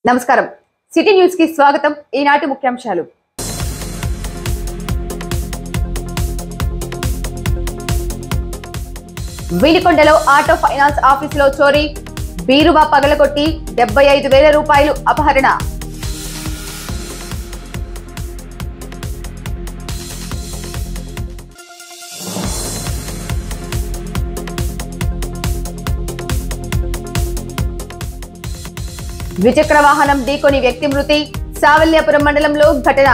నమస్కారం city news కి స్వాగతం ఈనాటి ముఖ్యాంశాలు వీలికొండలో ఆటో ఫైనాన్స్ ఆఫీసులో చోరీ బీరువా పగలగొట్టి డెబ్బై ఐదు వేల రూపాయలు అపహరణ ద్విచక్ర వాహనం ఢీకొని వ్యక్తి మృతి సావల్యాపురం మండలంలో ఘటన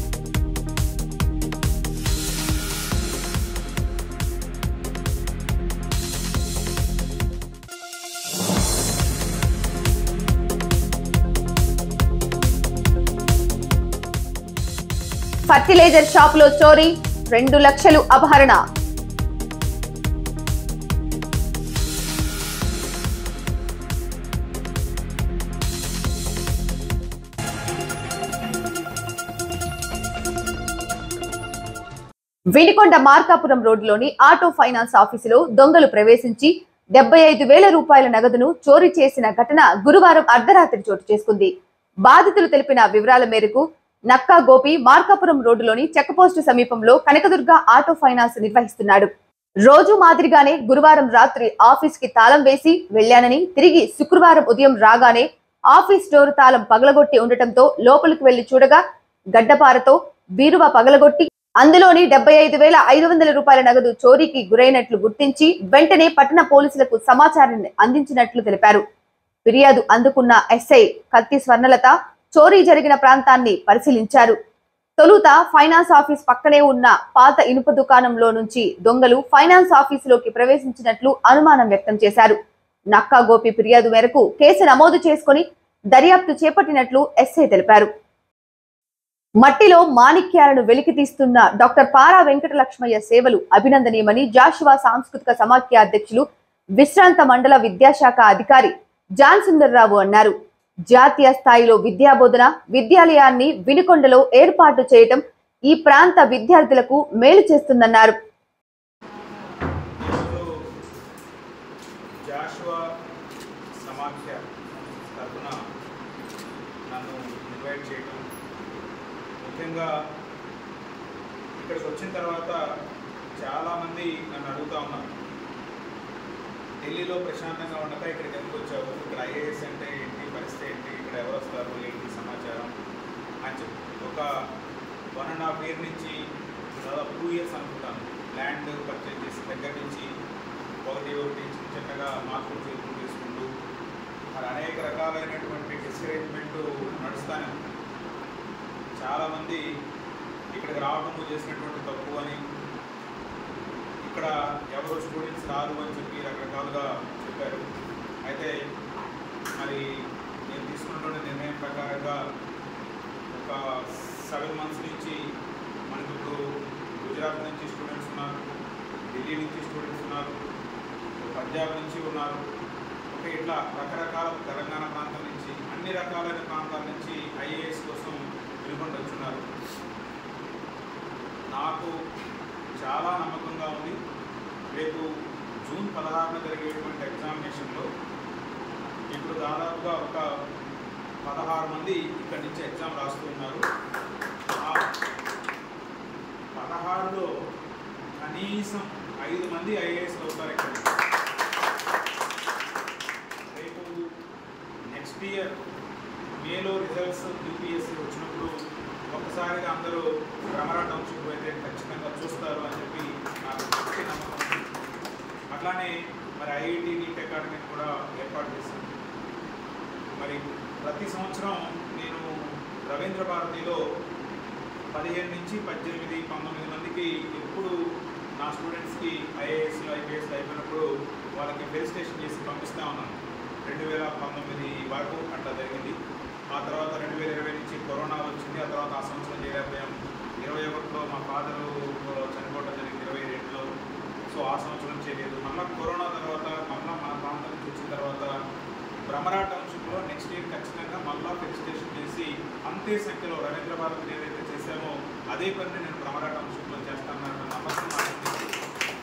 ఫర్టిలైజర్ షాపులో చోరీ రెండు లక్షలు అపహరణ వినికొండ మార్కాపురం రోడ్డులోని ఆటో ఫైనాన్స్ ఆఫీసులో దొంగలు ప్రవేశించి డెబ్బై ఐదు వేల రూపాయల నగదును చోరీ చేసిన ఘటన గురువారం అర్ధరాత్రి చోటు చేసుకుంది బాధితులు తెలిపిన వివరాల మేరకు నక్కా గోపి మార్కాపురం రోడ్డులోని చెక్పోస్టు సమీపంలో కనకదుర్గ ఆటో ఫైనాన్స్ నిర్వహిస్తున్నాడు రోజు మాదిరిగానే గురువారం రాత్రి ఆఫీస్ కి తాళం వేసి వెళ్లానని తిరిగి శుక్రవారం ఉదయం రాగానే ఆఫీస్ డోర్ తాళం పగలగొట్టి ఉండటంతో లోపలికి వెళ్లి చూడగా గడ్డపారతో బీరువా పగలగొట్టి అందులోని డెబ్బై ఐదు వేల ఐదు వందల రూపాయల నగదు చోరీకి గురైనట్లు గుర్తించి వెంటనే పట్టణ పోలీసులకు సమాచారాన్ని అందించినట్లు తెలిపారు ఫిర్యాదు అందుకున్న ఎస్ఐ కత్తి స్వర్ణలత చోరీ జరిగిన ప్రాంతాన్ని పరిశీలించారు తొలుత ఫైనాన్స్ ఆఫీస్ పక్కనే ఉన్న పాత ఇనుప దుకాణంలో నుంచి దొంగలు ఫైనాన్స్ ఆఫీసులోకి ప్రవేశించినట్లు అనుమానం వ్యక్తం చేశారు నక్కా గోపి ఫిర్యాదు మేరకు కేసు నమోదు చేసుకుని దర్యాప్తు చేపట్టినట్లు ఎస్ఐ తెలిపారు మట్టిలో మాణిక్యాలను వెలికి తీస్తున్న డాక్టర్ పారా వెంకట లక్ష్మయ్య సేవలు అభినందనీయమని జాషువా సాంస్కృతిక సమాఖ్య అధ్యక్షులు విశ్రాంత మండల విద్యాశాఖ అధికారి జాన్ సుందర్రావు అన్నారు జాతీయ స్థాయిలో విద్యాబోధన విద్యాలయాన్ని వినుకొండలో ఏర్పాటు చేయటం ఈ ప్రాంత విద్యార్థులకు మేలు చేస్తుందన్నారు ఈరోజు జాషువా సమాఖ్య తరఫున నన్ను ఇన్వైట్ చేయడం ముఖ్యంగా ఇక్కడికి వచ్చిన తర్వాత చాలామంది నన్ను అడుగుతా ఉన్నారు ఢిల్లీలో ప్రశాంతంగా ఉండక ఇక్కడికి ఎందుకు వచ్చావు ఇక్కడ ఐఏఎస్ అంటే ఏంటి పరిస్థితి ఏంటి ఇక్కడ ఎవరు వస్తారు ఏంటి సమాచారం అని చెప్పి ఒక వన్ అండ్ హాఫ్ ఇయర్ నుంచి దాదాపు టూ ఇయర్స్ అనుకుంటాను ల్యాండ్ పర్చేజ్ చేసిన దగ్గర నుంచి ఒకటి ఒకటి చిన్న చిన్నగా మార్పులు చేతులు చేసుకుంటూ మరి అనేక రకాలైనటువంటి డిస్కరేజ్మెంట్ నడుస్తానే ఉంది. చాలామంది ఇక్కడికి రావడం చేసినటువంటి తప్పు అని ఇక్కడ ఎవరు స్టూడెంట్స్ రారు అని చెప్పి రకరకాలుగా చెప్పారు అయితే మరి నేను తీసుకున్నటువంటి నిర్ణయం ప్రకారంగా ఒక సెవెన్ మంత్స్ నుంచి మనకి ఇప్పుడు గుజరాత్ నుంచి స్టూడెంట్స్ ఉన్నారు ఢిల్లీ నుంచి స్టూడెంట్స్ ఉన్నారు పంజాబ్ నుంచి ఉన్నారు ఓకే ఇట్లా రకరకాల తెలంగాణ ప్రాంతం నుంచి అన్ని రకాలైన ప్రాంతాల నుంచి ఐఏఎస్ కోసం వెలుగొండ వచ్చున్నారు నాకు చాలా నమ్మకంగా ఉంది రేపు జూన్ పదహారున జరిగేటువంటి ఎగ్జామినేషన్లో ఇప్పుడు దాదాపుగా ఒక పదహారు మంది ఇక్కడి నుంచి ఎగ్జామ్ రాస్తూ ఉన్నారు ఆ పదహారులో కనీసం ఐదు మంది ఐఏఎస్ అవుతారు ఇక్కడ రేపు నెక్స్ట్ ఇయర్ మేలో రిజల్ట్స్ యూపీఎస్సీ వచ్చినప్పుడు ఒక్కసారిగా అందరూ భ్రమరా టౌన్షిప్ అయితే ఖచ్చితంగా చూస్తారు అని చెప్పి నాకు గట్టి నమ్మకం ఉంది. అట్లానే మరి ఐఐటి నీట్ అకాడమీ కూడా ఏర్పాటు చేశాను మరి ప్రతి సంవత్సరం నేను రవీంద్ర భారతిలో పదిహేను నుంచి పద్దెనిమిది పంతొమ్మిది మందికి ఎప్పుడు నా స్టూడెంట్స్కి ఐఏఎస్లు ఐపీఎస్లు అయిపోయినప్పుడు వాళ్ళకి ఫెలిసిటేషన్ చేసి పంపిస్తూ ఉన్నాను రెండు వేల పంతొమ్మిది వరకు అట్లా జరిగింది ఆ తర్వాత రెండు వేల ఇరవై నుంచి కరోనా వచ్చింది ఆ తర్వాత ఆ సంవత్సరం చేయలేకపోయాం ఇరవై ఒకటిలో మా ఫాదరు చనిపోవడం జరిగింది ఇరవై రెండులో సో ఆ సంవత్సరం చేయలేదు మళ్ళీ కరోనా తర్వాత మళ్ళీ మన ప్రాంతం నుంచి వచ్చిన తర్వాత భ్రమరా టౌన్షిప్లో నెక్స్ట్ ఇయర్ ఖచ్చితంగా మళ్ళా ఫెలిసిటేషన్ చేసి అంతే సంఖ్యలో రవీంద్ర భారతి ఏదైతే చేశామో అదే పని నేను భ్రమరా టౌన్షిప్లో చేస్తానన్న నమ్మకం నాకు ఉంది. సో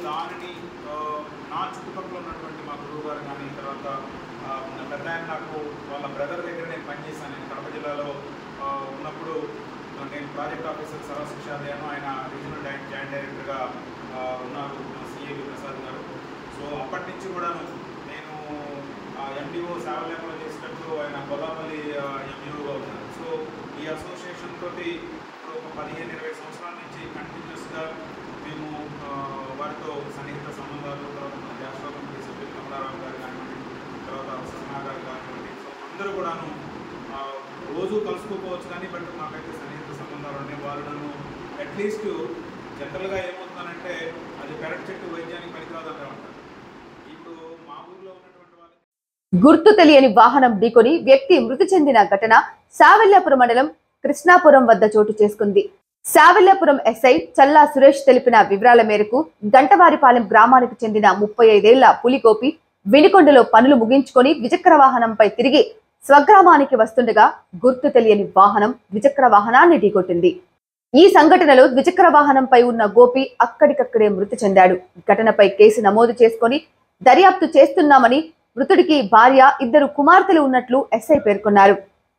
దానిని ఆ, నా చుట్టుపక్కల ఉన్నటువంటి మా గురువు గారు కానీ తర్వాత ఆ, నా పెద్ద ఆయన నాకు వాళ్ళ బ్రదర్ దగ్గర నేను పనిచేశాను నేను కడప జిల్లాలో ఆ, ఉన్నప్పుడు ఆ, నేను ప్రాజెక్ట్ ఆఫీసర్ సర్వశిక్షాలయాను ఆయన రీజనల్ డై జాయింట్ డైరెక్టర్గా ఆ, ఉన్నారు సిఏవి ప్రసాద్ గారు సో అప్పటి నుంచి కూడాను నేను ఎండిఓ సేవలేఖలో చేసినప్పుడు ఆయన గొల్లాపల్లి ఎంఈఓగా ఉన్నారు సో ఈ అసోసియేషన్ తోటి ఇప్పుడు ఒక పదిహేను ఇరవై సంవత్సరాల నుంచి కంటిన్యూస్గా మేము ఆ, వారితో సన్నిహిత సంబంధాలు తర్వాత మన రాష్ట్ర కమిటీ సభ్యులు కమలారావు గారు కానివ్వండి తర్వాత సహనా గారు కానివ్వండి సో అందరూ కూడాను ఆ, రోజు కలుసుకోకపోవచ్చు కానీ బట్ మాకైతే సన్నిహిత సంబంధాలు ఉన్నాయి వాళ్ళు నన్ను అట్లీస్ట్ జనరల్గా ఏమవుతుందంటే అది పెరట్ చెట్టు వైద్యానికి పనికిరాదంటే ఉంటారు ఇప్పుడు మా ఊర్లో ఉన్నటువంటి వాళ్ళకి గుర్తు తెలియని వాహనం ఢీకొని వ్యక్తి మృతి చెందిన ఘటన సావెల్లాపురం మండలం కృష్ణాపురం వద్ద చోటు చేసుకుంది సావెల్లాపురం ఎస్ఐ చల్లా సురేష్ తెలిపిన వివరాల మేరకు గంటవారిపాలెం గ్రామానికి చెందిన ముప్పై ఐదేళ్ల పులిగోపి వినికొండలో పనులు ముగించుకొని ద్విచక్ర వాహనంపై తిరిగి స్వగ్రామానికి వస్తుండగా గుర్తు తెలియని వాహనం ద్విచక్ర వాహనాన్ని ఢీకొట్టింది ఈ సంఘటనలో ద్విచక్ర వాహనంపై ఉన్న గోపి అక్కడికక్కడే మృతి చెందాడు ఘటనపై కేసు నమోదు చేసుకొని దర్యాప్తు చేస్తున్నామని మృతుడికి భార్య ఇద్దరు కుమార్తెలు ఉన్నట్లు ఎస్ఐ పేర్కొన్నారు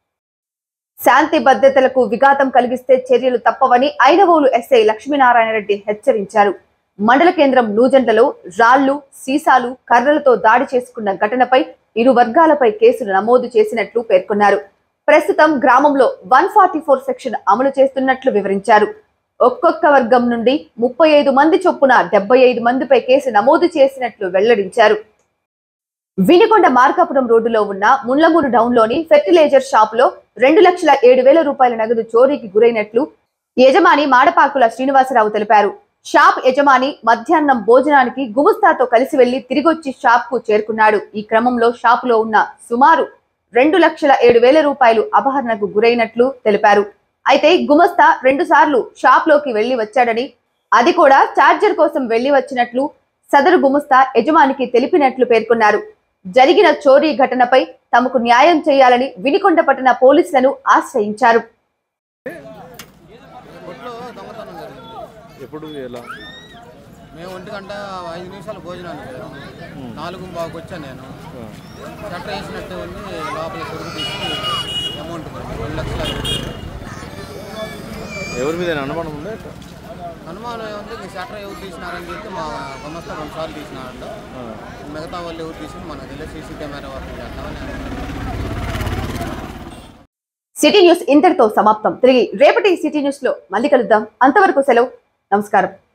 శాంతి భద్రతలకు విఘాతం కలిగిస్తే చర్యలు తప్పవని ఐనవోలు ఎస్ఐ లక్ష్మీనారాయణ రెడ్డి హెచ్చరించారు మండల కేంద్రం నూజెండ్లలో రాళ్లు సీసాలు కర్రలతో దాడి చేసుకున్న ఘటనపై ఇరు వర్గాలపై కేసులు నమోదు చేసినట్లు పేర్కొన్నారు ప్రస్తుతం గ్రామంలో వన్ ఫార్టీ ఫోర్ సెక్షన్ అమలు చేస్తున్నట్లు వివరించారు ఒక్కొక్క వర్గం నుండి ముప్పై ఐదు మంది చొప్పున డెబ్బై ఐదు మందిపై కేసు నమోదు చేసినట్లు వెల్లడించారు వినికొండ మార్కాపురం రోడ్డులో ఉన్న ముళ్లమూరు డౌన్ లోని ఫెర్టిలైజర్ షాప్ లో రెండు లక్షల ఏడు వేల రూపాయల నగదు చోరీకి గురైనట్లు యజమాని మాడపాకుల శ్రీనివాసరావు తెలిపారు షాప్ యజమాని మధ్యాహ్నం భోజనానికి గుమస్తాతో కలిసి వెళ్లి తిరిగొచ్చి షాప్ కు చేరుకున్నాడు ఈ క్రమంలో షాప్ లో ఉన్న సుమారు రెండు లక్షల ఏడు వేల రూపాయలు అపహరణకు గురైనట్లు తెలిపారు అయితే గుమస్తా రెండు సార్లు షాప్ లోకి వెళ్లి వచ్చాడని అది కూడా ఛార్జర్ కోసం వెళ్లి వచ్చినట్లు సదరు గుమస్తా యజమానికి తెలిపినట్లు పేర్కొన్నారు జరిగిన చోరీ ఘటనపై తమకు న్యాయం చేయాలని వినికొండ పట్టణ పోలీసులను ఆశ్రయించారు కొట్లో దొంగతనం జరిగింది ఎప్పుడు ఎలా మేము ఒంటి గంట ఐదు నిమిషాలు భోజనానికి వెళ్ళాము నాలుగు బాగుకి వచ్చాను నేను షట్టర్ వేసినట్టు ఉంది లోపల కొడుకు తీసి అమౌంట్ పోయింది. రెండు లక్షల యాభై వేలు. ఎవరి మీద అనుమానం ఉందా ఎట్లా? అనుమానం ఏముంది ఈ షట్టర్ ఎవరు తీసినారని చెప్పి మా గుమస్తా రెండు సార్లు తీసినాడు ఆ. మిగతా వాళ్ళు ఎవరు తీసి మనకు తెలియదు సీసీ కెమెరా వర్క్ చేస్తామని సిటీ న్యూస్ ఇంతటితో సమాప్తం తిరిగి రేపటి సిటీ న్యూస్ లో మళ్ళీ కలుద్దాం అంతవరకు సెలవు నమస్కారం